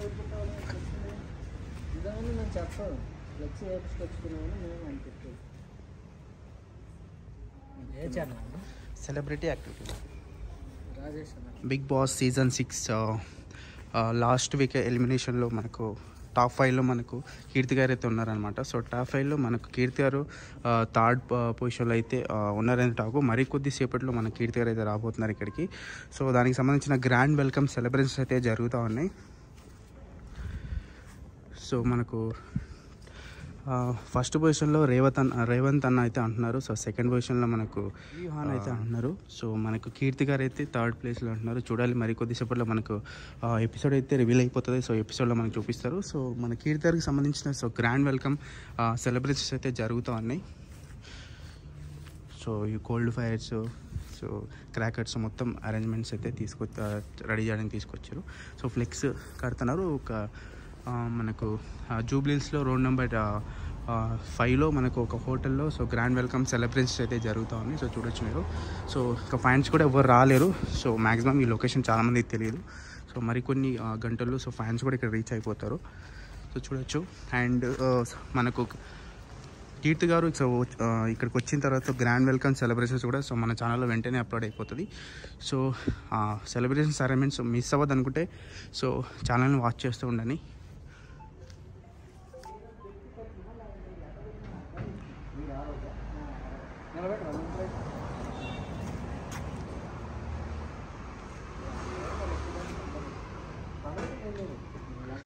ఇదేమని నేను చెప్పాను ఫ్లెక్స్ వేపించుకొచ్చుకున్నామని మేము అనిపించాను ఏ ఛానల్ సెలబ్రిటీ యాక్టివిటీ రాజేష్ అన్న Bigg Boss season six last week ఎలిమినేషన్లో మనకు టాప్ ఫైవ్లో మనకు కీర్తి గారు అయితే ఉన్నారనమాట సో టాప్ ఫైవ్లో మనకు కీర్తి గారు థర్డ్ పొజిషన్లో అయితే ఆ, ఉన్నారని టాకు మరి కొద్దిసేపట్లో మన కీర్తి గారు అయితే రాబోతున్నారు ఇక్కడికి సో దానికి సంబంధించిన గ్రాండ్ వెల్కమ్ సెలబ్రేషన్స్ అయితే జరుగుతూ ఉన్నాయి సో మనకు ఫస్ట్ పొజిషన్లో రేవత్ అన్న రేవంత్ అన్న అయితే అంటున్నారు సో సెకండ్ పొజిషన్లో మనకు యూహాన్ అయితే అంటున్నారు సో మనకు కీర్తి గారు అయితే థర్డ్ ప్లేస్లో అంటున్నారు చూడాలి మరి కొద్దిసేపట్లో మనకు ఎపిసోడ్ అయితే రివీల్ అయిపోతుంది సో ఎపిసోడ్లో మనకు చూపిస్తారు సో మన కీర్తి గారికి సంబంధించిన సో గ్రాండ్ వెల్కమ్ సెలబ్రేషన్స్ అయితే జరుగుతూ ఉన్నాయి సో ఈ కోల్డ్ ఫైర్స్ సో క్రాకర్స్ మొత్తం అరేంజ్మెంట్స్ అయితే తీసుకొ రెడీ చేయడానికి తీసుకొచ్చారు సో ఫ్లెక్స్ కడుతున్నారు ఒక ఆ, మనకు జూబ్లీస్లో రోడ్ నెంబర్ ఫైవ్లో మనకు ఒక హోటల్లో సో గ్రాండ్ వెల్కమ్ సెలబ్రేషన్స్ అయితే జరుగుతూ ఉన్నాయి సో చూడొచ్చు మీరు సో ఇక ఫ్యాన్స్ కూడా ఎవరు రాలేరు సో మ్యాక్సిమం ఈ లొకేషన్ చాలామందికి తెలియదు సో మరికొన్ని ఆ, గంటల్లో సో ఫ్యాన్స్ కూడా ఇక్కడ రీచ్ అయిపోతారు సో చూడొచ్చు అండ్ మనకు కీర్తి గారు సో ఆ, ఇక్కడికి వచ్చిన తర్వాత గ్రాండ్ వెల్కమ్ సెలబ్రేషన్స్ కూడా సో మన ఛానల్లో వెంటనే అప్లోడ్ అయిపోతుంది సో సెలబ్రేషన్స్ అరేంజ్మెంట్స్ మిస్ అవ్వదు అనుకుంటే సో ఛానల్ని వాచ్ చేస్తూ ఉండండి నిలబెట్టరా